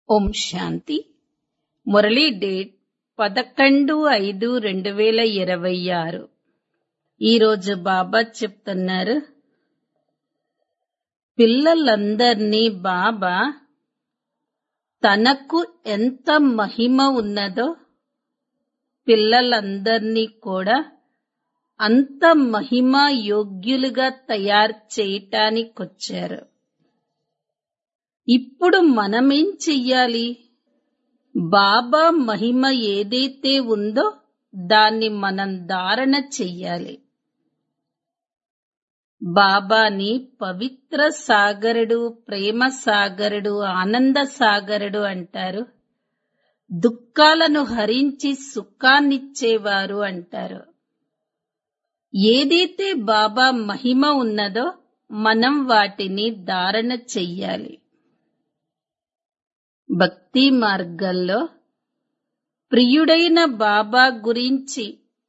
ఓం శాంతి Murali date పదకొండు ఐదు రెండు వేల ఇరవై ఆరు ఈరోజు బాబా చెప్తున్నారు పిల్లలందర్నీ బాబా తనకు ఎంత మహిమ ఉన్నదో పిల్లలందర్నీ కూడా అంత మహిమా యోగ్యులుగా తయారు చేయటానికొచ్చారు ఇప్పుడు మనమేం చెయ్యాలి బాబా మహిమ ఏదైతే ఉందో దాన్ని మనం ధారణ చెయ్యాలి బాబాని పవిత్ర సాగరుడు ప్రేమ సాగరుడు ఆనంద సాగరుడు అంటారు దుఃఖాలను హరించి సుఖాన్నిచ్చేవారు అంటారు ఏదైతే బాబా మహిమ ఉన్నదో మనం వాటిని ధారణ చెయ్యాలి భక్తి మార్గంలో ప్రియుడైన బాబా గురించి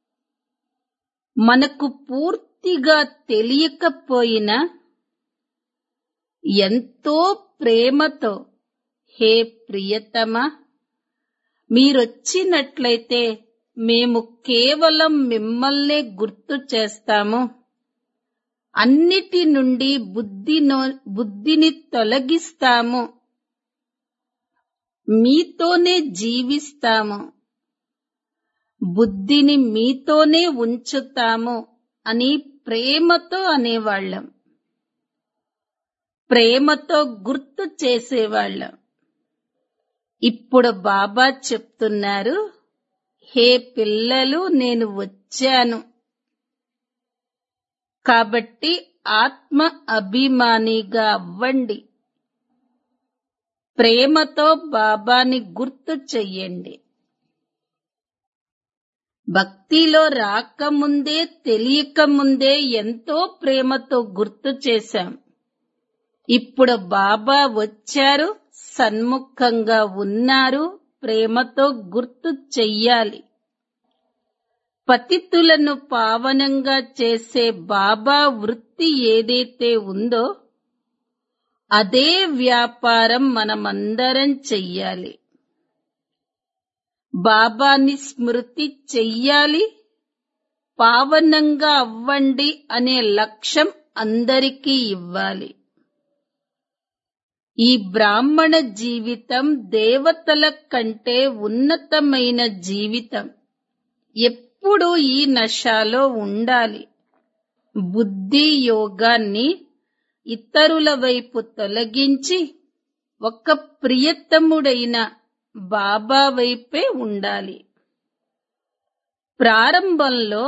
మనకు పూర్తిగా తెలియకపోయినా ఎంతో ప్రేమతో హే ప్రియతమా మీరొచ్చినట్లయితే మేము కేవలం మిమ్మల్నే గుర్తు చేస్తాము అన్నిటి నుండి బుద్ధినో బుద్ధిని తొలగిస్తాము మీతోనే జీవిస్తాము బుద్ధిని మీతోనే ఉంచుతాము అని ప్రేమతో అనేవాళ్ళం ప్రేమతో గుర్తు చేసేవాళ్ళం ఇప్పుడు బాబా చెప్తున్నారు హే పిల్లలు నేను వచ్చాను కాబట్టి ఆత్మ అభిమానిగా అవ్వండి ప్రేమతో బాబాని గుర్తు చెయ్యండి భక్తిలో రాకముందే తెలియకముందే ఎంతో ప్రేమతో గుర్తు చేశాం ఇప్పుడు బాబా వచ్చారు సన్ముఖంగా ఉన్నారు ప్రేమతో గుర్తు చెయ్యాలి పతితులను పావనంగా చేసే బాబా వృత్తి ఏదైతే ఉందో అదే వ్యాపారం మనమందరం చెయ్యాలి బాబాని స్మృతి చెయ్యాలి పావనంగా అవ్వండి అనే లక్ష్యం అందరికీ ఇవ్వాలి ఈ బ్రాహ్మణ జీవితం దేవతల కంటే ఉన్నతమైన జీవితం ఎప్పుడు ఈ నశాలో ఉండాలి బుద్ధి యోగాన్ని ఇతరుల వైపు తొలగించి ఒక ప్రియతముడైన బాబా వైపే ఉండాలి ప్రారంభంలో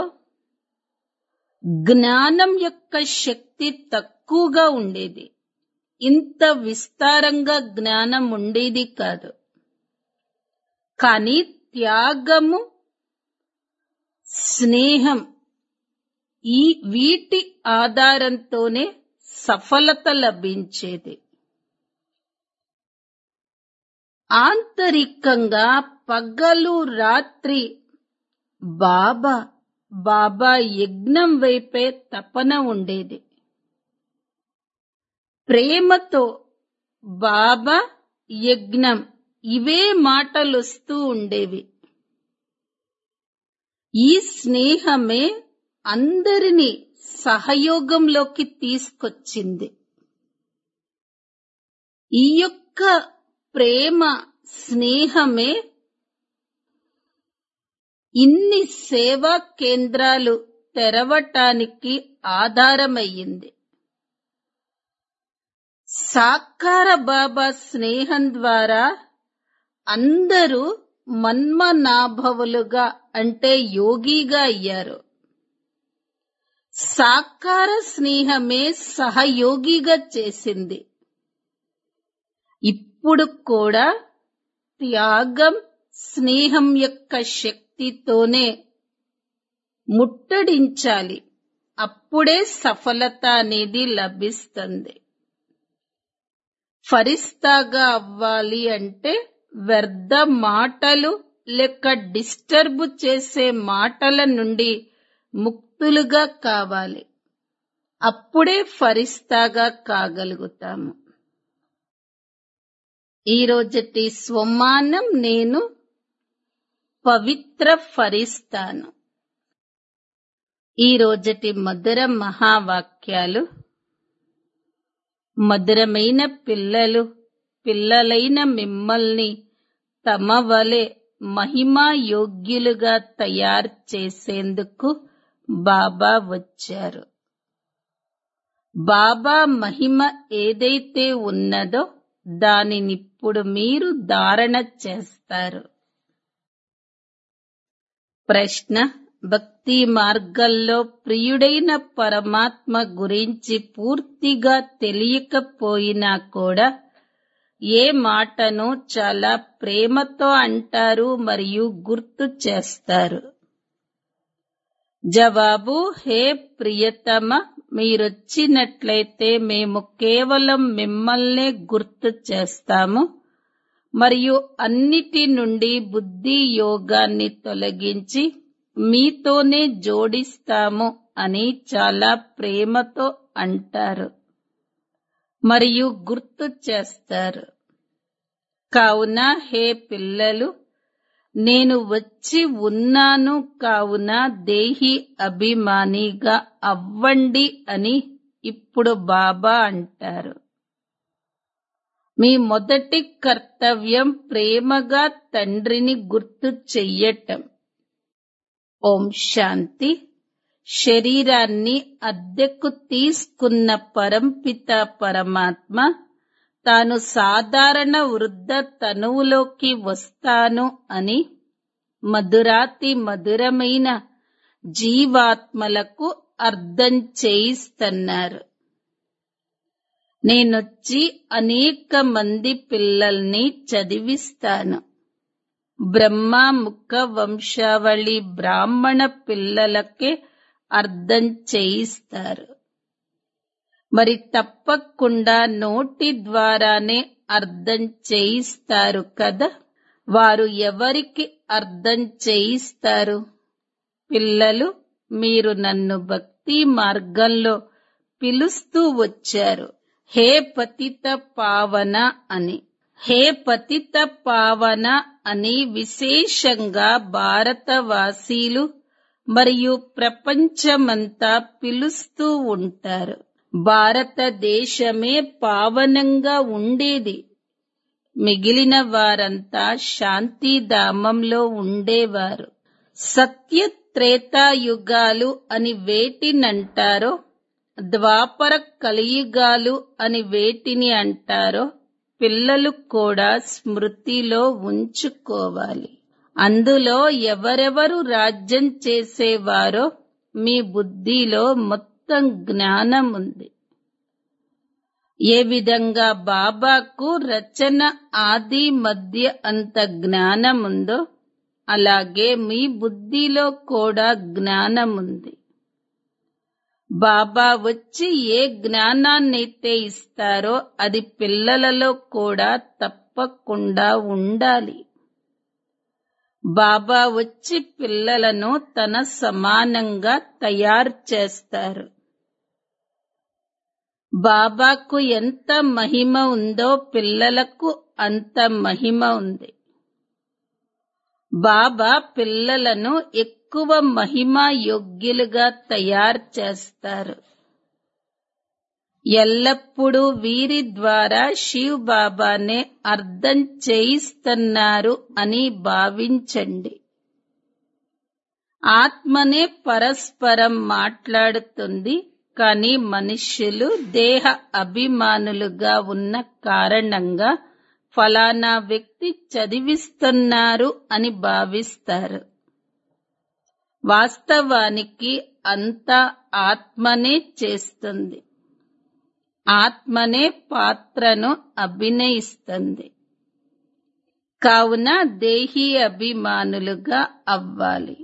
జ్ఞానం యొక్క శక్తి తక్కువగా ఉండేది ఇంత విస్తారంగా జ్ఞానం ఉండేది కాదు కానీ త్యాగము స్నేహం ఈ వీటి ఆధారంతోనే సఫలత లభించేది ఆంతరికంగా పగలు రాత్రి బాబా బాబా యజ్ఞం వైపే తపన ఉండేది ప్రేమతో బాబా యజ్ఞం ఇవే మాటలొస్తూ ఉండేవి ఈ స్నేహమే అందరినీ సహయోగంలోకి తీసుకొచ్చింది ఈ యొక్క ప్రేమ స్నేహమే ఇన్ని సేవా కేంద్రాలు తెరవటానికి ఆధారమయ్యింది సాకార బాబా స్నేహం ద్వారా అందరూ మన్మనాభవులుగా అంటే యోగిగా అయ్యారు సాకార స్నేహమే సహయోగిగా చేసింది ఇప్పుడు కూడా త్యాగం స్నేహం యొక్క శక్తితోనే ముట్టడించాలి అప్పుడే సఫలత అనేది లభిస్తుంది ఫరిస్తాగా అవ్వాలి అంటే వ్యర్థ మాటలు లేక డిస్టర్బ్ చేసే మాటల నుండి ముక్తులుగా కావాలి అప్పుడే ఫరిస్తాగా కాగలుగుతాము ఈ రోజటి స్వమానం నేను పవిత్ర ఫరిస్తాను ఈ రోజటి మధుర మహావాక్యాలు మధురమైన పిల్లలు పిల్లలైన మిమ్మల్ని తమ వలె మహిమా యోగ్యులుగా తయారు చేసేందుకు బాబా వచ్చారు బాబా మహిమ ఏదైతే ఉన్నదో దానినిప్పుడు మీరు ధారణ చేస్తారు ప్రశ్న భక్తి మార్గంలో ప్రియుడైన పరమాత్మ గురించి పూర్తిగా తెలియకపోయినా కూడా ఏ మాటను చాలా ప్రేమతో అంటారు మరియు గుర్తు చేస్తారు జవాబు హే ప్రియతమ మీరొచ్చినట్లయితే మేము కేవలం మిమ్మల్నే గుర్తు చేస్తాము మరియు అన్నిటి నుండి బుద్ధి యోగాన్ని తొలగించి మీతోనే జోడిస్తాము అని చాలా ప్రేమతో అంటారు మరియు గుర్తు చేస్తారు కావున హే పిల్లలు నేను వచ్చి ఉన్నాను కావున దేహి అభిమానిగా అవ్వండి అని ఇప్పుడు బాబా అంటారు మీ మొదటి కర్తవ్యం ప్రేమగా తండ్రిని గుర్తు చెయ్యటం ఓం శాంతి శరీరాన్ని అద్దెకు తీసుకున్న పరంపిత పరమాత్మ తాను సాధారణ వృద్ధ తనువులోకి వస్తాను అని మధురాతి మధురమైన జీవాత్మలకు అర్థం చేయిస్తున్నారు నేనొచ్చి అనేక మంది పిల్లల్ని చదివిస్తాను బ్రహ్మ ముఖ వంశావళి బ్రాహ్మణ పిల్లలకే అర్థం చేయిస్తారు మరి తప్పకుండా నోటి ద్వారానే అర్థం చేయిస్తారు కదా వారు ఎవరికి అర్థం చేయిస్తారు పిల్లలు మీరు నన్ను భక్తి మార్గంలో పిలుస్తూ వచ్చారు హే పతిత పావన అని హే పతిత పావన అని విశేషంగా భారతవాసీలు మరియు ప్రపంచమంతా పిలుస్తూ ఉంటారు భారతదేశమే పావనంగా ఉండేది మిగిలిన వారంతా శాంతిధామంలో ఉండేవారు సత్య త్రేతాయుగాలు అని వేటినంటారో ద్వాపర కలియుగాలు అని వేటిని అంటారో పిల్లలు కూడా స్మృతిలో ఉంచుకోవాలి అందులో ఎవరెవరు రాజ్యం చేసేవారో మీ బుద్ధిలో మొత్తం జ్ఞానం ఉంది ఏ విధంగా బాబాకు రచన ఆది మధ్య అంత జ్ఞానం ఉందో అలాగే మీ బుద్ధిలో కూడా జ్ఞానం ఉంది బాబా వచ్చి ఏ జ్ఞానాన్నైతే ఇస్తారో అది పిల్లలలో కూడా తప్పకుండా ఉండాలి బాబా వచ్చి పిల్లలను తన సమానంగా తయారు చేస్తారు బాబాకు ఎంత మహిమ ఉందో పిల్లలకు అంత మహిమ ఉంది బాబా పిల్లలను ఎక్కువ మహిమా యోగ్యులుగా తయారు చేస్తారు ఎల్లప్పుడూ వీరి ద్వారా శివ్ బాబానే అర్థం చేయిస్తున్నారు అని భావించండి ఆత్మనే పరస్పరం మాట్లాడుతుంది కానీ మనుష్యులు దేహ అభిమానులుగా ఉన్న కారణంగా ఫలానా వ్యక్తి చదివిస్తున్నారు అని భావిస్తారు వాస్తవానికి అంతా ఆత్మనే చేస్తుంది ఆత్మనే పాత్రను అభినయిస్తుంది కావున దేహీ అభిమానులుగా అవ్వాలి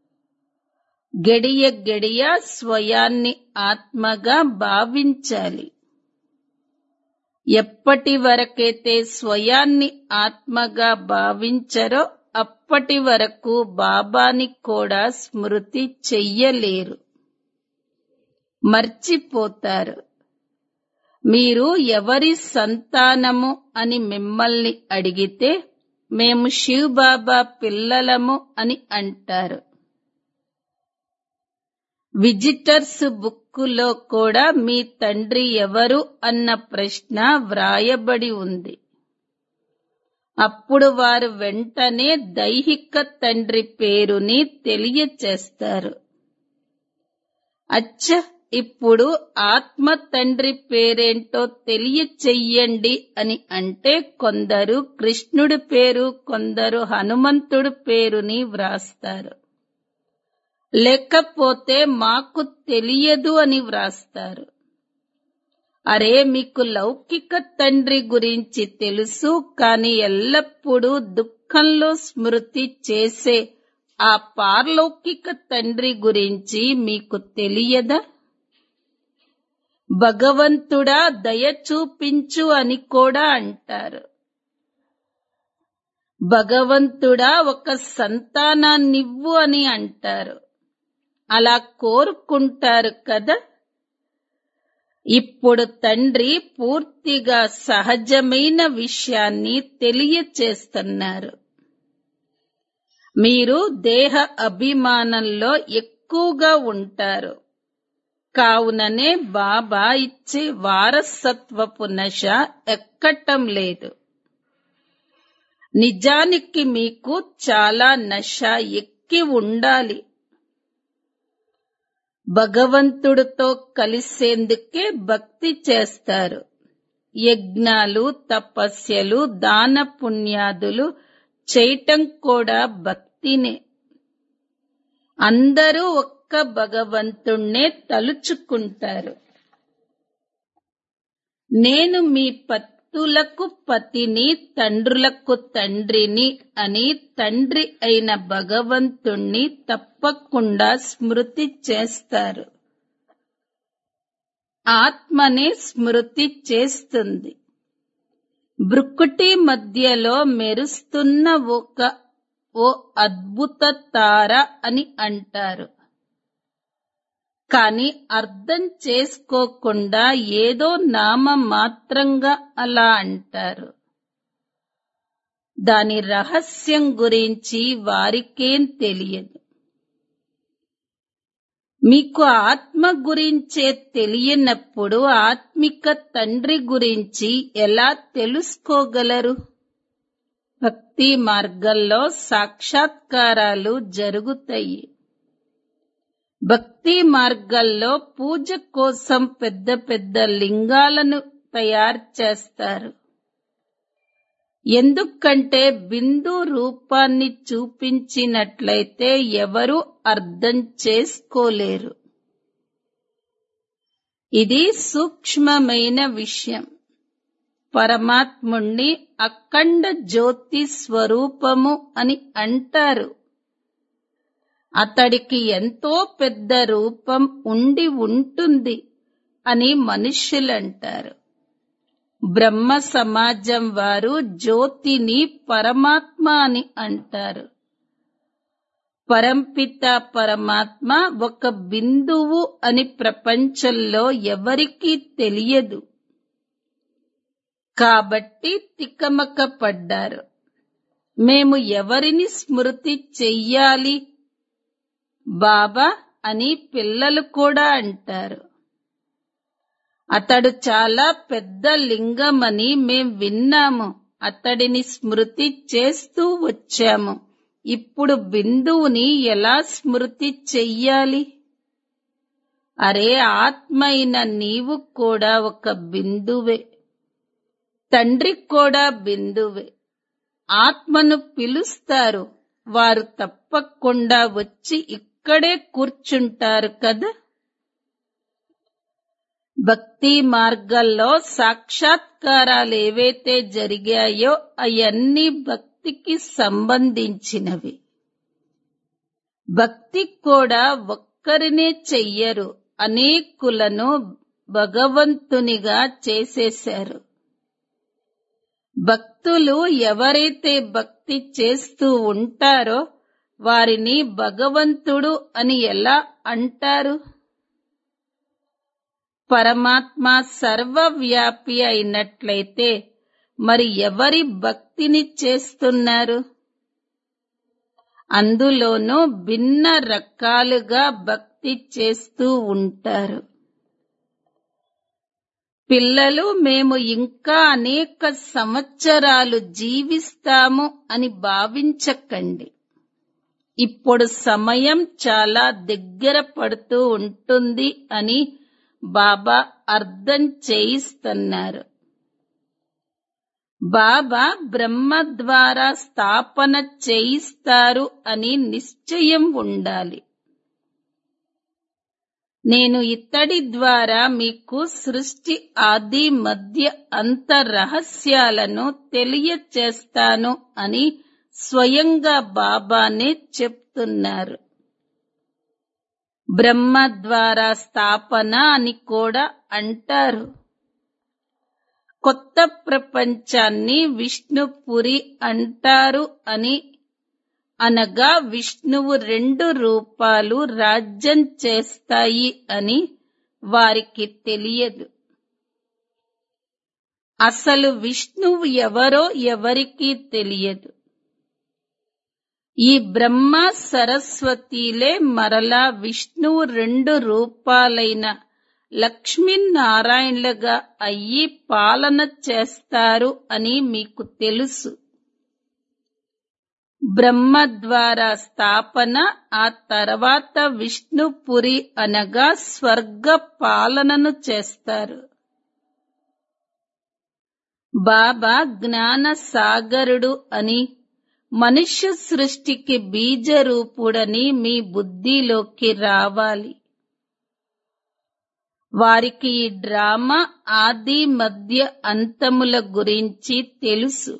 గడియ గడియ స్వయాన్ని ఆత్మగా భావించాలి ఎప్పటి వరకైతే స్వయాన్ని ఆత్మగా భావించరో అప్పటి వరకు బాబాని కూడా స్మృతి చెయ్యలేరు మర్చిపోతారు మీరు ఎవరి సంతానము అని మిమ్మల్ని అడిగితే మేము శివ్ బాబా పిల్లలము అని అంటారు విజిటర్స్ బుక్కులో కూడా మీ తండ్రి ఎవరు అన్న ప్రశ్న వ్రాయబడి ఉంది అప్పుడు వారు వెంటనే దైహిక తండ్రి పేరుని తెలియచేస్తారు అచ్చ ఇప్పుడు ఆత్మ తండ్రి పేరేంటో తెలియచెయ్యండి అని అంటే కొందరు కృష్ణుడి పేరు కొందరు హనుమంతుడి పేరుని వ్రాస్తారు లేకపోతే మాకు తెలియదు అని వ్రాస్తారు అరే మీకు లౌకిక తండ్రి గురించి తెలుసు కాని ఎల్లప్పుడూ దుఃఖంలో స్మృతి చేసే ఆ పార్లౌకిక తండ్రి గురించి మీకు తెలియదా భగవంతుడా దయ చూపించు అని కూడా అంటారు భగవంతుడా ఒక సంతానాన్నివ్వు అని అంటారు అలా కోరుకుంటారు కదా ఇప్పుడు తండ్రి పూర్తిగా సహజమైన విషయాన్ని తెలియచేస్తున్నారు మీరు దేహ అభిమానంలో ఎక్కువగా ఉంటారు కావుననే బాబా ఇచ్చే వారసత్వపు నశ ఎక్కటం లేదు నిజానికి మీకు చాలా నశ ఎక్కి ఉండాలి భగవంతుడితో కలిసేందుకే భక్తి చేస్తారు యజ్ఞాలు తపస్యలు దాన పుణ్యాదులు చేయటం కూడా భక్తినే అందరూ ఒక్క భగవంతుణ్ణే తలుచుకుంటారు నేను మీ పత్తులకు పతిని తండ్రులకు తండ్రిని అని తండ్రి అయిన భగవంతుణ్ణి తప్పకుండా స్మృతి చేస్తారు ఆత్మనే స్మృతి చేస్తుంది బ్రుక్కుటి మధ్యలో మెరుస్తున్న ఒక ఓ అద్భుత తార అని అంటారు కాని అర్థం చేసుకోకుండా ఏదో నామ మాత్రంగా అలా అంటారు దాని రహస్యం గురించి వారికేం తెలియదు మీకు ఆత్మ గురించే తెలియనప్పుడు ఆత్మిక తండ్రి గురించి ఎలా తెలుసుకోగలరు భక్తి మార్గంలో సాక్షాత్కారాలు జరుగుతాయి భక్తి మార్గాల్లో పూజ కోసం పెద్ద పెద్ద లింగాలను తయారు చేస్తారు ఎందుకంటే బిందు రూపాన్ని చూపించినట్లయితే ఎవరు అర్థం చేసుకోలేరు ఇది సూక్ష్మమైన విషయం పరమాత్ముణ్ణి అఖండ జ్యోతి స్వరూపము అని అంటారు అతడికి ఎంతో పెద్ద రూపం ఉండి ఉంటుంది అని మనుష్యులంటారు బ్రహ్మ సమాజం వారు జ్యోతిని పరమాత్మ అని అంటారు పరంపిత పరమాత్మ ఒక బిందువు అని ప్రపంచంలో ఎవరికీ తెలియదు కాబట్టి తికమక పడ్డారు మేము ఎవరిని స్మృతి చెయ్యాలి బాబా అని పిల్లలు కూడా అంటారు అతడు చాలా పెద్ద లింగమని మేం విన్నాము అతడిని స్మృతి చేస్తూ వచ్చాము ఇప్పుడు బిందువుని ఎలా స్మృతి చెయ్యాలి అరే ఆత్మ అయిన నీవు కూడా ఒక బిందువే తండ్రి కూడా బిందువే ఆత్మను పిలుస్తారు వారు తప్పకుండా వచ్చి ఇక్కడే కూర్చుంటారు కదా భక్తి మార్గాల్లో సాక్షాత్కారాలు ఏవైతే జరిగాయో అవన్నీ భక్తికి సంబంధించినవి భక్తి కూడా ఒక్కరినే చెయ్యరు అనేకులను భగవంతునిగా చేసేశారు భక్తులు ఎవరైతే భక్తి చేస్తూ ఉంటారో వారిని భగవంతుడు అని ఎలా అంటారు పరమాత్మ సర్వవ్యాపి అయినట్లయితే మరి ఎవరి భక్తిని చేస్తున్నారు అందులోనూ భిన్న రకాలుగా భక్తి చేస్తూ ఉంటారు పిల్లలు మేము ఇంకా అనేక సంవత్సరాలు జీవిస్తాము అని భావించకండి ఇప్పుడు సమయం చాలా దగ్గర పడుతూ ఉంటుంది అని బాబా అర్థం చేయిస్తున్నారు బాబా బ్రహ్మ ద్వారా స్థాపన చేయిస్తారు అని నిశ్చయం ఉండాలి నేను ఇత్తడి ద్వారా మీకు సృష్టి ఆది మధ్య అంత రహస్యాలను తెలియచేస్తాను అని స్వయంగా బాబానే చెప్తున్నారు బ్రహ్మ ద్వారా స్థాపన అని కూడా అంటారు కొత్త ప్రపంచాన్ని విష్ణుపురి అంటారు అని అనగా విష్ణువు రెండు రూపాలు రాజ్యం చేస్తాయి అని వారికి తెలియదు అసలు విష్ణువు ఎవరో ఎవరికీ తెలియదు ఈ బ్రహ్మ సరస్వతిలే మరలా విష్ణువు రెండు రూపాలైన లక్ష్మీనారాయణలుగా అయ్యి పాలన చేస్తారు అని మీకు తెలుసు బ్రహ్మ ద్వారా స్థాపన ఆ తర్వాత విష్ణుపురి అనగా స్వర్గ పాలనను చేస్తారు బాబా జ్ఞాన సాగరుడు అని మనుష్య సృష్టికి బీజరూపుడని మీ బుద్ధిలోకి రావాలి వారికి ఈ డ్రామా ఆది మధ్య అంతముల గురించి తెలుసు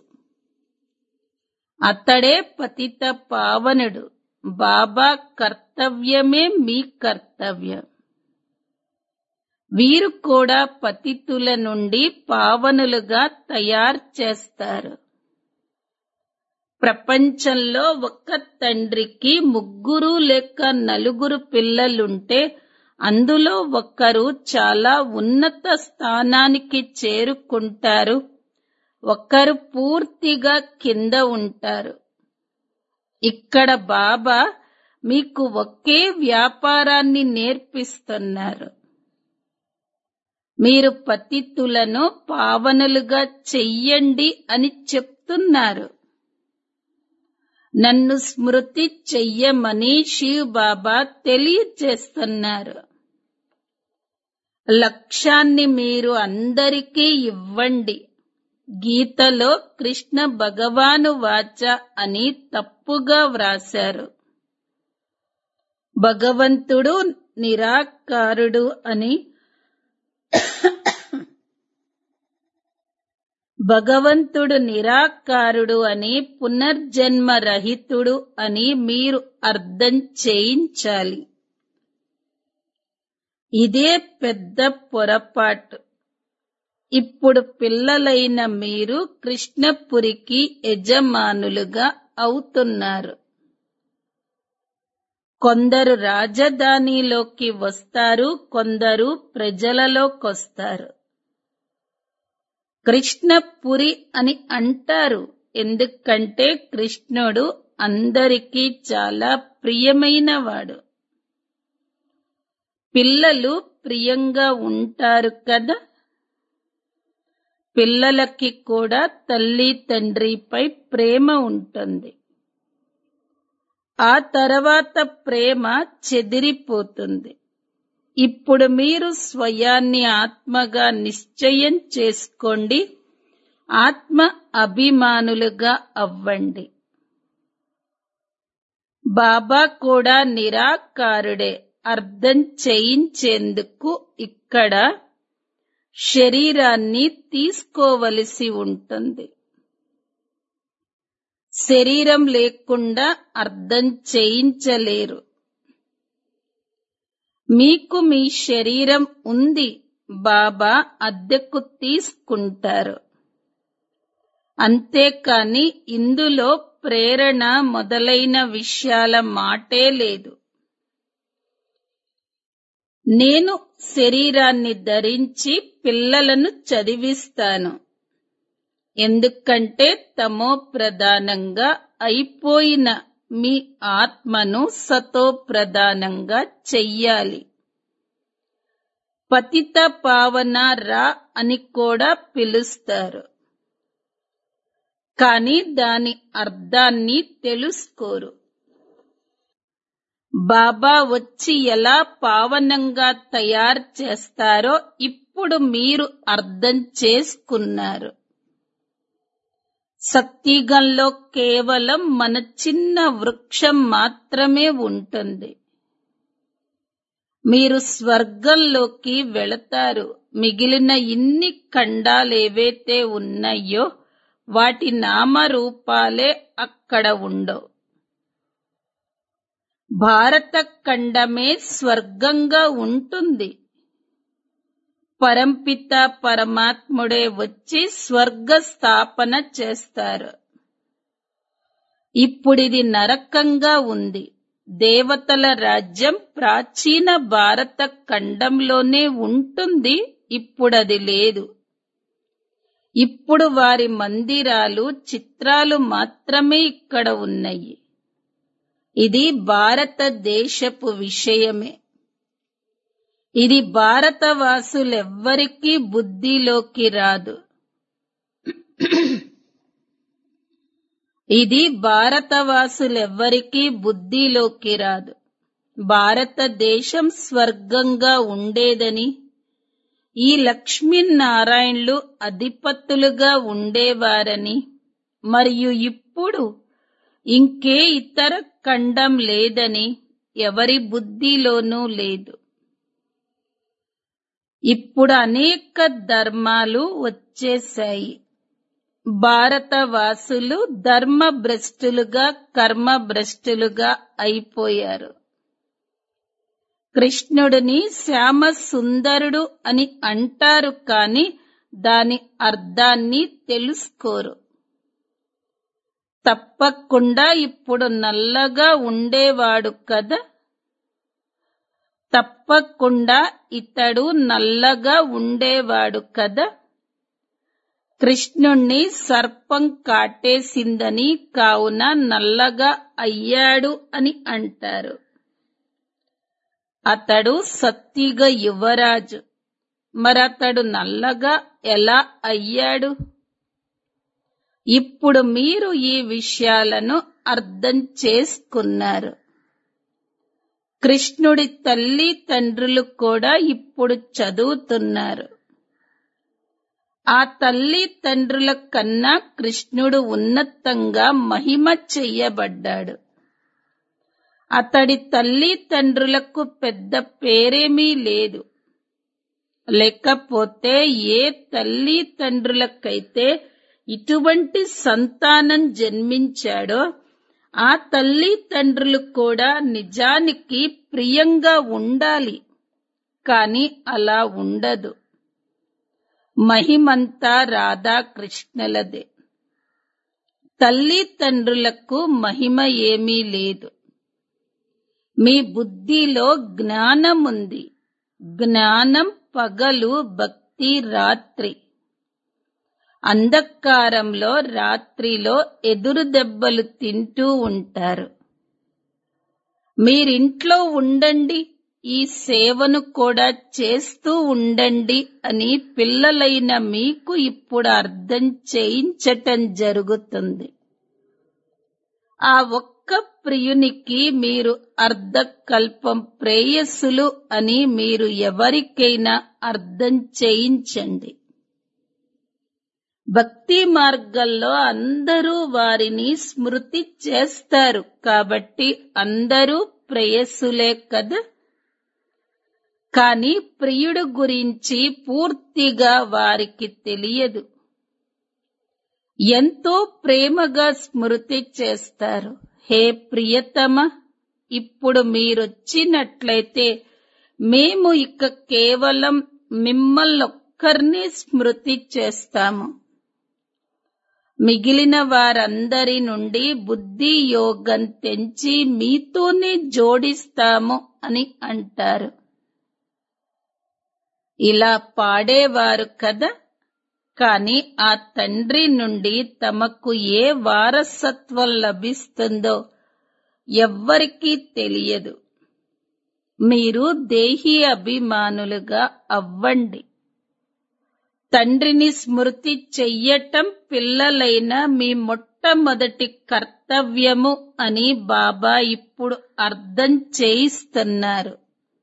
అతడే పతిత పావనుడు బాబా కర్తవ్యమే మీ కర్తవ్యం వీరు కూడా పతితుల నుండి పావనులుగా తయారు చేస్తారు ప్రపంచంలో ఒక్క తండ్రికి ముగ్గురు లేక నలుగురు పిల్లలుంటే అందులో ఒక్కరు చాలా ఉన్నత స్థానానికి చేరుకుంటారు ఒక్కరు పూర్తిగా కింద ఉంటారు ఇక్కడ బాబా మీకు ఒకే వ్యాపారాన్ని నేర్పిస్తున్నారు మీరు పతితులను పావనులుగా చెయ్యండి అని చెప్తున్నారు నన్ను స్మృతి చెయ్యమని శివ్ బాబా తెలియచేస్తున్నారు లక్ష్యాన్ని మీరు అందరికీ ఇవ్వండి గీతలో కృష్ణ భగవాను వాచ అని తప్పుగా వ్రాశారు భగవంతుడు నిరాకారుడు అని భగవంతుడు నిరాకారుడు అని పునర్జన్మ రహితుడు అని మీరు అర్థం చేయించాలి ఇదే పెద్ద పొరపాటు ఇప్పుడు పిల్లలైన మీరు కృష్ణపురికి యజమానులుగా అవుతున్నారు కొందరు రాజధానిలోకి వస్తారు కొందరు ప్రజలలోకొస్తారు కృష్ణపురి అని అంటారు ఎందుకంటే కృష్ణుడు అందరికీ చాలా ప్రియమైనవాడు పిల్లలు ప్రియంగా ఉంటారు కదా పిల్లలకి కూడా తల్లి తండ్రిపై ప్రేమ ఉంటుంది ఆ తర్వాత ప్రేమ చెదిరిపోతుంది ఇప్పుడు మీరు స్వయాన్ని ఆత్మగా నిశ్చయం చేసుకోండి ఆత్మ అభిమానులుగా అవ్వండి బాబా కూడా నిరాకారుడే అర్థం చేయించేందుకు ఇక్కడ శరీరాన్ని తీసుకోవలసి ఉంటుంది శరీరం లేకుండా అర్థం చేయించలేరు మీకు మీ శరీరం ఉంది బాబా అద్దెకు తీసుకుంటారు అంతేకాని ఇందులో ప్రేరణ మొదలైన విషయాల మాటే లేదు నేను శరీరాన్ని ధరించి పిల్లలను చదివిస్తాను ఎందుకంటే తమో ప్రధానంగా అయిపోయిన మీ ఆత్మను సతో ప్రధానంగా చెయ్యాలి పతిత పావన రా అని కూడా పిలుస్తారు కానీ దాని అర్థాన్ని తెలుసుకోరు బాబా వచ్చి ఎలా పావనంగా తయారు చేస్తారో ఇప్పుడు మీరు అర్థం చేసుకున్నారు సత్యుగంలో కేవలం మన చిన్న వృక్షం మాత్రమే ఉంటుంది మీరు స్వర్గంలోకి వెళతారు మిగిలిన ఇన్ని ఖండాలేవైతే ఉన్నాయో వాటి నామరూపాలే అక్కడ ఉండవు భారత ఖండమే స్వర్గంగా ఉంటుంది పరంపిత పరమాత్ముడే వచ్చి స్వర్గ స్థాపన చేస్తారు ఇప్పుడిది నరకంగా ఉంది దేవతల రాజ్యం ప్రాచీన భారత ఖండంలోనే ఉంటుంది ఇప్పుడది లేదు ఇప్పుడు వారి మందిరాలు చిత్రాలు మాత్రమే ఇక్కడ ఉన్నాయి ఇది భారతదేశపు విషయమే ఇది భారతవాసులెవ్వరికీ బుద్ధిలోకి రాదు ఇది భారతవాసులెవ్వరికీ బుద్ధిలోకి రాదు భారతదేశం స్వర్గంగా ఉండేదని ఈ లక్ష్మీనారాయణులు అధిపతులుగా ఉండేవారని మరియు ఇప్పుడు ఇంకే ఇతర ఖండం లేదని ఎవరి బుద్ధిలోనూ లేదు ఇప్పుడు అనేక ధర్మాలు వచ్చేశాయి భారతవాసులు ధర్మ భ్రష్టులుగా కర్మ భ్రష్టులుగా అయిపోయారు కృష్ణుడిని శ్యామ సుందరుడు అని అంటారు కాని దాని అర్థాన్ని తెలుసుకోరు తప్పకుండా ఇప్పుడు నల్లగా ఉండేవాడు కదా తప్పకుండా ఇతడు నల్లగా ఉండేవాడు కదా కృష్ణుణ్ణి సర్పం కాటేసిందని కావున నల్లగా అయ్యాడు అని అంటారు అతడు సత్తిగ యువరాజు మరతడు నల్లగా ఎలా అయ్యాడు ఇప్పుడు మీరు ఈ విషయాలను అర్థం చేసుకున్నారు కృష్ణుడి తల్లి తండ్రులు కూడా ఇప్పుడు చదువుతున్నారు ఆ తల్లి తండ్రుల కన్నా కృష్ణుడు ఉన్నతంగా మహిమ చెయ్యబడ్డాడు అతడి తల్లి తండ్రులకు పెద్ద పేరేమీ లేదు లేకపోతే ఏ తల్లి తండ్రులకైతే ఇటువంటి సంతానం జన్మించాడో ఆ తల్లి తండ్రులు కూడా నిజానికి ప్రియంగా ఉండాలి కాని అలా ఉండదు మహిమంతా రాధాకృష్ణులదే తల్లి తండ్రులకు మహిమ ఏమీ లేదు మీ బుద్ధిలో జ్ఞానం ఉంది జ్ఞానం పగలు భక్తి రాత్రి అంధకారంలో రాత్రిలో ఎదురు దెబ్బలు తింటూ ఉంటారు మీరింట్లో ఉండండి ఈ సేవను కూడా చేస్తూ ఉండండి అని పిల్లలైన మీకు ఇప్పుడు అర్థం చేయించటం జరుగుతుంది ఆ ఒక్క ప్రియునికి మీరు అర్ధకల్పం ప్రేయస్సులు అని మీరు ఎవరికైనా అర్థం చేయించండి భక్తి మార్గంలో అందరూ వారిని స్మృతి చేస్తారు కాబట్టి అందరూ ప్రేయస్సులే కదా కాని ప్రియుడు గురించి పూర్తిగా వారికి తెలియదు ఎంతో ప్రేమగా స్మృతి చేస్తారు హే ప్రియతమ ఇప్పుడు మీరొచ్చినట్లయితే మేము ఇక కేవలం మిమ్మల్నొక్కరినే స్మృతి చేస్తాము మిగిలిన వారందరి నుండి బుద్ధి యోగం తెంచి మీతోనే జోడిస్తాము అని అంటారు ఇలా పాడేవారు కదా కాని ఆ తండ్రి నుండి తమకు ఏ వారసత్వం లభిస్తుందో ఎవ్వరికీ తెలియదు మీరు దేహీ అభిమానులుగా అవ్వండి తండ్రిని స్మృతి చెయ్యటం పిల్లలైన మీ మొట్టమొదటి కర్తవ్యము అని బాబా ఇప్పుడు అర్థం చేయిస్తున్నారు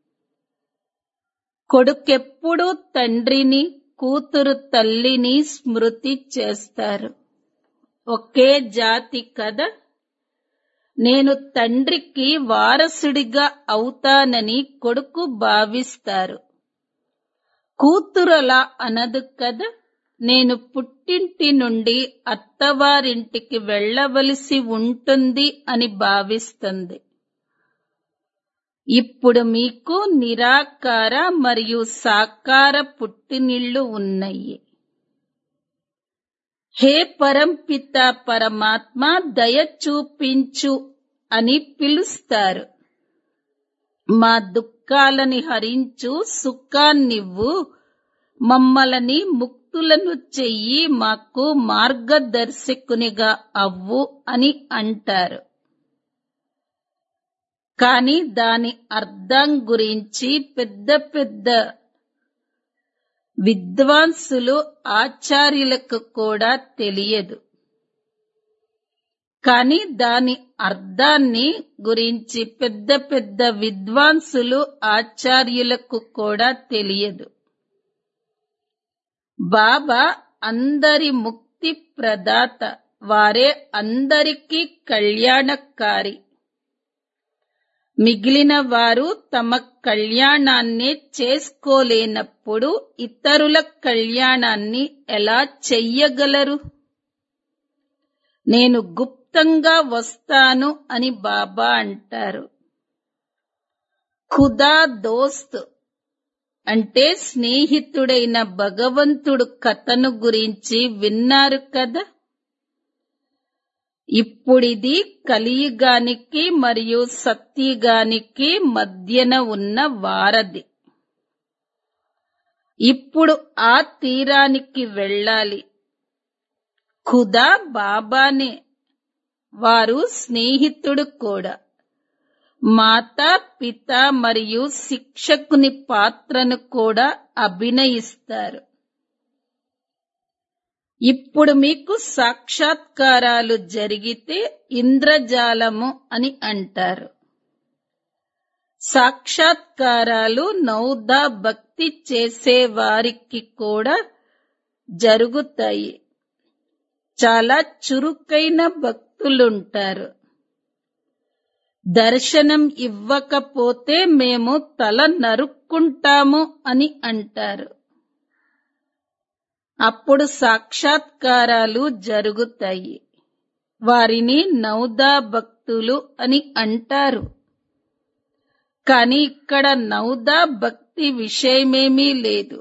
కొడుకెప్పుడు తండ్రిని కూతురు తల్లిని స్మృతి చేస్తారు ఒకే జాతి కదా నేను తండ్రికి వారసుడిగా అవుతానని కొడుకు భావిస్తారు కూతురలా అనదు కదా నేను పుట్టింటి నుండి అత్తవారింటికి వెళ్ళవలసి ఉంటుంది అని భావిస్తుంది ఇప్పుడు మీకు నిరాకార మరియు సాకార పుట్టినిళ్ళు ఉన్నాయి హే పరంపిత పరమాత్మ దయ చూపించు అని పిలుస్తారు మా దుఃఖాలని హరించు సుఖాన్నివ్వు మమ్మలని ముక్తులను చెయ్యి మాకు మార్గదర్శకునిగా అవ్వు అని అంటారు కాని దాని అర్థం గురించి పెద్ద పెద్ద విద్వాంసులు ఆచార్యులకు కూడా తెలియదు కాని దాని అర్థాన్ని గురించి పెద్ద పెద్ద విద్వాంసులు ఆచార్యులకు కూడా తెలియదు బాబా అందరి ముక్తి ప్రదాత వారే అందరికీ కళ్యాణకారి మిగిలిన వారు తమ కళ్యాణాన్ని చేసుకోలేనప్పుడు ఇతరుల కళ్యాణాన్ని ఎలా చెయ్యగలరు నేను గుప్తంగా వస్తాను అని బాబా అంటారు ఖుదా దోస్త్ అంటే స్నేహితుడైన భగవంతుడు కథను గురించి విన్నారు కదా ఇప్పుడిది కలియుగానికి మరియు సత్యుగానికి మధ్యన ఉన్న వారధి ఇప్పుడు ఆ తీరానికి వెళ్ళాలి ఖుదా బాబానే వారు స్నేహితుడు కూడా మాతా పిత మరియు శిక్షకుని పాత్రను కూడా అభినయిస్తారు ఇప్పుడు మీకు సాక్షాత్కారాలు జరిగితే ఇంద్రజాలము అని అంటారు సాక్షాత్కారాలు నౌదా భక్తి చేసే వారికి కూడా జరుగుతాయి చాలా చురుకైన భక్తులుంటారు దర్శనం ఇవ్వకపోతే మేము తల నరుక్కుంటాము అని అంటారు అప్పుడు సాక్షాత్కారాలు జరుగుతాయి వారిని నౌదా భక్తులు అని అంటారు కాని ఇక్కడ నౌదా భక్తి విషయమేమీ లేదు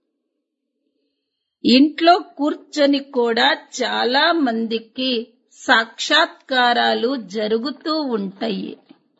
ఇంట్లో కూర్చొని కూడా చాలా మందికి సాక్షాత్కారాలు జరుగుతూ ఉంటాయి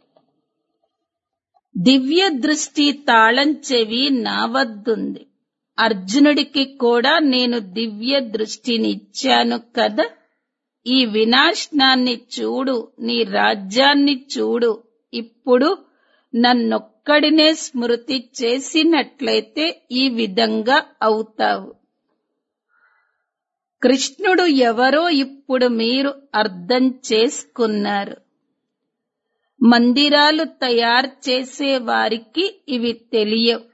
దివ్య దృష్టి తాళం చెవి నా వద్దుంది అర్జునుడికి కూడా నేను దివ్య దృష్టిని ఇచ్చాను కదా ఈ వినాశనాన్ని చూడు నీ రాజ్యాన్ని చూడు ఇప్పుడు నన్నొక్కడినే స్మృతి చేసినట్లయితే ఈ విధంగా అవుతావు కృష్ణుడు ఎవరో ఇప్పుడు మీరు అర్థం చేసుకున్నారు మందిరాలు తయారు చేసే వారికి ఇవి తెలియవు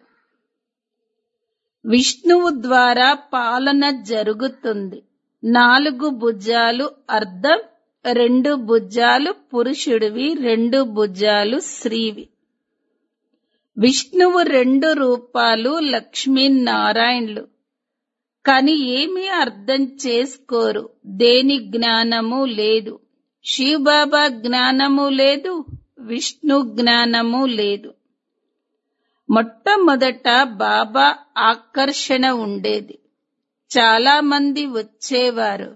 విష్ణువు ద్వారా పాలన జరుగుతుంది నాలుగు భుజాలు అర్థం రెండు భుజాలు పురుషుడివి రెండు భుజాలు స్త్రీవి విష్ణువు రెండు రూపాలు లక్ష్మీనారాయణులు కాని ఏమీ అర్థం చేసుకోరు దేని జ్ఞానము లేదు శివబాబా జ్ఞానము లేదు విష్ణు జ్ఞానము లేదు మొట్టమొదట బాబా ఆకర్షణ ఉండేది చాలా మంది వచ్చేవారు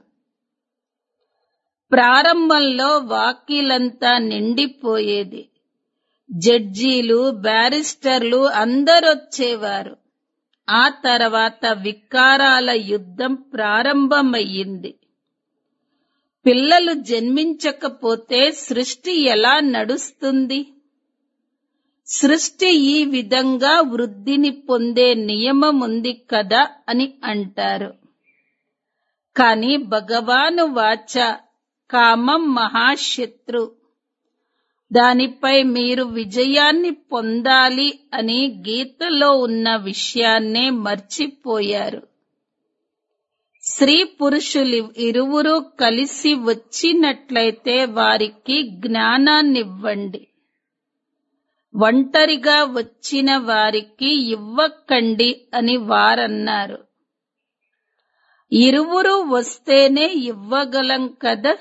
ప్రారంభంలో వాకీలంతా నిండిపోయేది జడ్జీలు బ్యారిస్టర్లు అందరొచ్చేవారు ఆ తర్వాత వికారాల యుద్ధం ప్రారంభమయ్యింది పిల్లలు జన్మించకపోతే సృష్టి ఎలా నడుస్తుంది సృష్టి ఈ విధంగా వృద్ధిని పొందే నియమం ఉంది కదా అని అంటారు కాని భగవాను వాచ కామం మహాశత్రు దానిపై మీరు విజయాన్ని పొందాలి అని గీతలో ఉన్న విషయాన్నే మర్చిపోయారు స్త్రీ పురుషులు ఇరువురు కలిసి వచ్చినట్లయితే వారికి జ్ఞానాన్నివ్వండి ఒంటరిగా వచ్చిన వారికి ఇవ్వకండి అని వారన్నారు ఇరువురు వస్తేనే ఇవ్వగలం కదా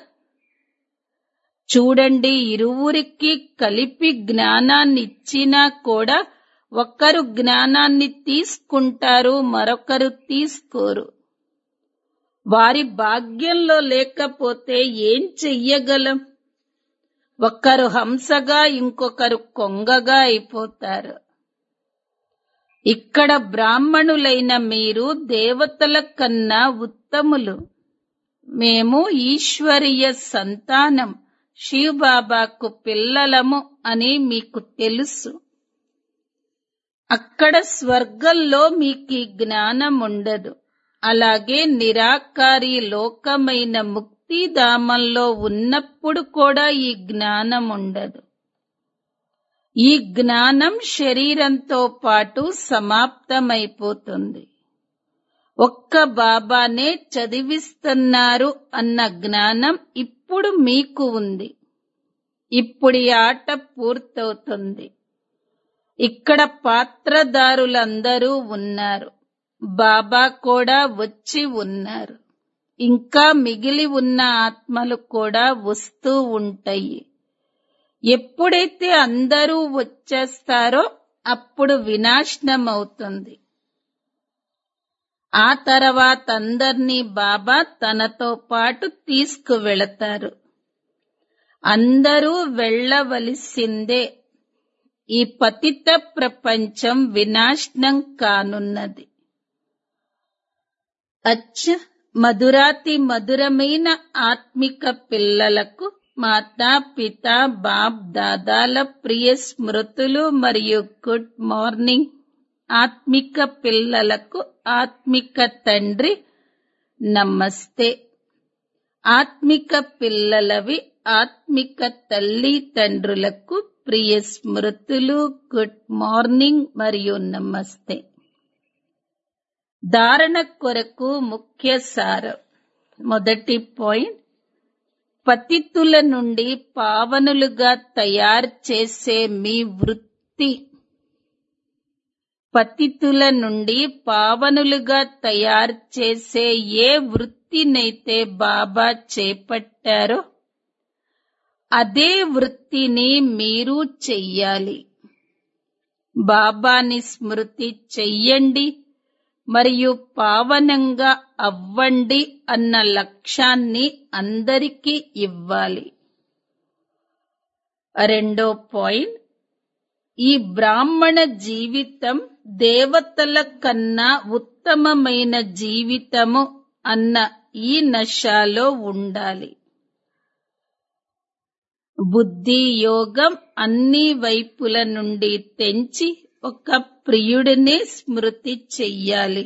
చూడండి ఇరువురికి కలిపి జ్ఞానాన్ని ఇచ్చినా కూడా ఒకరు జ్ఞానాన్ని తీసుకుంటారు మరొకరు తీసుకోరు వారి భాగ్యంలో లేకపోతే ఏం చెయ్యగలం ఒకరు హంసగా ఇంకొకరు కొంగగా అయిపోతారు ఇక్కడ బ్రాహ్మణులైన మీరు దేవతల కన్నా ఉత్తములు మేము ఈశ్వరీయ సంతానం శివబాబాకు పిల్లలము అని మీకు తెలుసు అక్కడ స్వర్గంలో మీకు ఈ జ్ఞానం ఉండదు అలాగే నిరాకారి లోకమైన ముక్తిధామంలో ఉన్నప్పుడు కూడా ఈ జ్ఞానం ఉండదు ఈ జ్ఞానం శరీరంతో పాటు సమాప్తమైపోతుంది ఒక్క బాబానే చదివిస్తున్నారు అన్న జ్ఞానం ఇప్పుడు మీకు ఉంది ఇప్పుడు ఈ ఆట పూర్తవుతుంది ఇక్కడ పాత్రదారులందరూ ఉన్నారు బాబా కూడా వచ్చి ఉన్నారు ఇంకా మిగిలి ఉన్న ఆత్మలు కూడా వస్తూ ఉంటాయి ఎప్పుడైతే అందరూ వచ్చేస్తారో అప్పుడు వినాశనం అవుతుంది ఆ తర్వాత అందర్నీ బాబా తనతో పాటు తీసుకువెళతారు అందరూ వెళ్ళవలసిందే ఈ పతిత ప్రపంచం వినాశనం కానున్నది అచ్చ మధురాతి మధురమైన ఆత్మిక పిల్లలకు మాతా పిత బాప్ దాదాల ప్రియ స్మృతులు మరియు గుడ్ మార్నింగ్ ఆత్మిక పిల్లలకు ఆత్మిక తండ్రి నమస్తే ఆత్మిక పిల్లలవి ఆత్మిక తల్లి తండ్రులకు ప్రియ స్మృతులు గుడ్ మార్నింగ్ మరియు నమస్తే ధారణ కొరకు ముఖ్య సారం మొదటి పాయింట్ పతితుల నుండి పావనులుగా తయారు చేసే మీ వృత్తి పతితుల నుండి పావనులుగా తయారు చేసే ఏ వృత్తినైతే బాబా చేపట్టారో అదే వృత్తిని మీరు చెయ్యాలి బాబాని స్మృతి చెయ్యండి మరియు పావనంగా అవ్వండి అన్న లక్ష్యాన్ని అందరికీ ఇవ్వాలి రెండో పాయింట్ ఈ బ్రాహ్మణ జీవితం దేవతల కన్నా ఉత్తమమైన జీవితము అన్న ఈ నశాలో ఉండాలి బుద్ధి యోగం అన్ని వైపుల నుండి తెంచి ఒక ప్రియుడినే స్మృతి చెయ్యాలి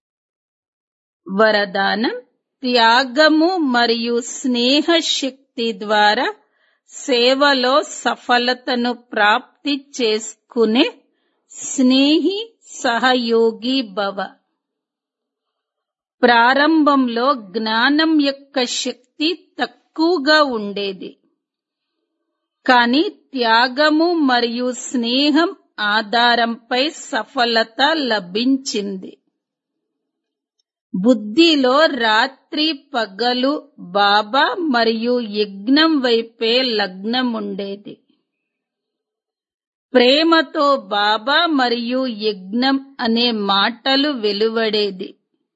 వరదానం త్యాగము మరియు స్నేహ శక్తి ద్వారా సేవలో సఫలతను ప్రాప్తి చేసుకునే స్నేహి సహయోగి భవ ప్రారంభంలో జ్ఞానం యొక్క శక్తి తక్కువగా ఉండేది కానీ త్యాగము మరియు స్నేహం ఆధారంపై సఫలత లభించింది బుద్ధిలో రాత్రి పగలు బాబా మరియు యజ్ఞం వైపే లగ్నం ఉండేది ప్రేమతో బాబా మరియు యజ్ఞం అనే మాటలు వెలువడేది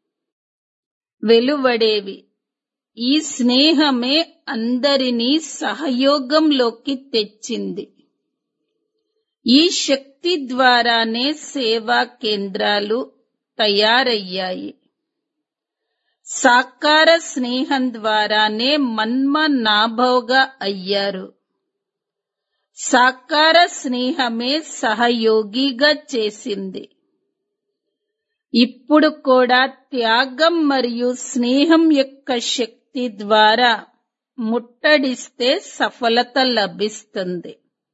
వెలువడేవి ఈ స్నేహమే అందరినీ సహయోగంలోకి తెచ్చింది ఈ శక్తి ద్వారానే సేవా కేంద్రాలు తయారయ్యాయి సాకార స్నేహం ద్వారానే మన్మ నాభోగా అయ్యారు సాకార స్నేహమే సహయోగిగా చేసింది ఇప్పుడు కూడా త్యాగం మరియు స్నేహం యొక్క శక్తి ద్వారా ముట్టడిస్తే సఫలత లభిస్తుంది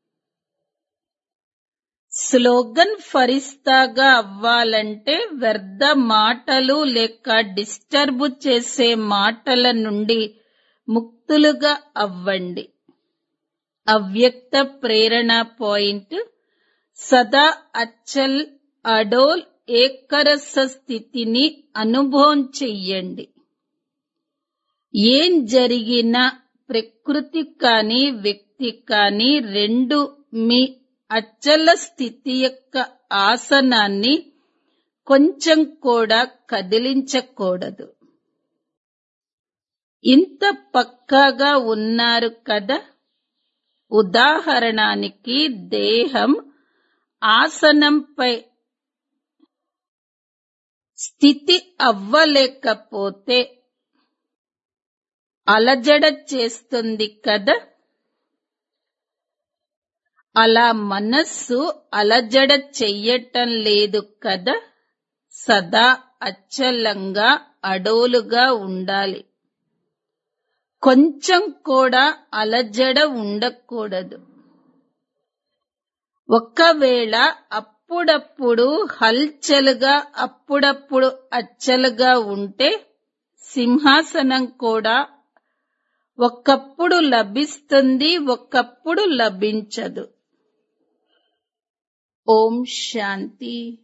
స్లోగన్ ఫరిస్తాగా అవ్వాలంటే వ్యర్థ మాటలు లేక డిస్టర్బ్ చేసే మాటల నుండి ముక్తులుగా అవ్వండి అవ్యక్త ప్రేరణ పాయింట్ సదా అచ్చల్ అడోల్ ఏకరస స్థితిని అనుభవం చెయ్యండి ఏం జరిగినా ప్రకృతి కాని వ్యక్తి కాని రెండు మీ అచల స్థితి యొక్క ఆసనాన్ని కొంచెం కూడా కదిలించకూడదు ఇంత పక్కాగా ఉన్నారు కదా ఉదాహరణానికి దేహం ఆసనంపై స్థితి అవ్వలేకపోతే అలజడ చేస్తుంది కదా అలా మనస్సు అలజడ చెయ్యటం లేదు కదా సదా అచ్చలంగా అడోలుగా ఉండాలి కొంచెం కూడా అలజడ ఉండకూడదు ఒకవేళ అప్పుడప్పుడు హల్చలుగా అప్పుడప్పుడు అచ్చలుగా ఉంటే సింహాసనం కూడా ఒకప్పుడు లభిస్తుంది ఒకప్పుడు లభించదు ఓం శాంతి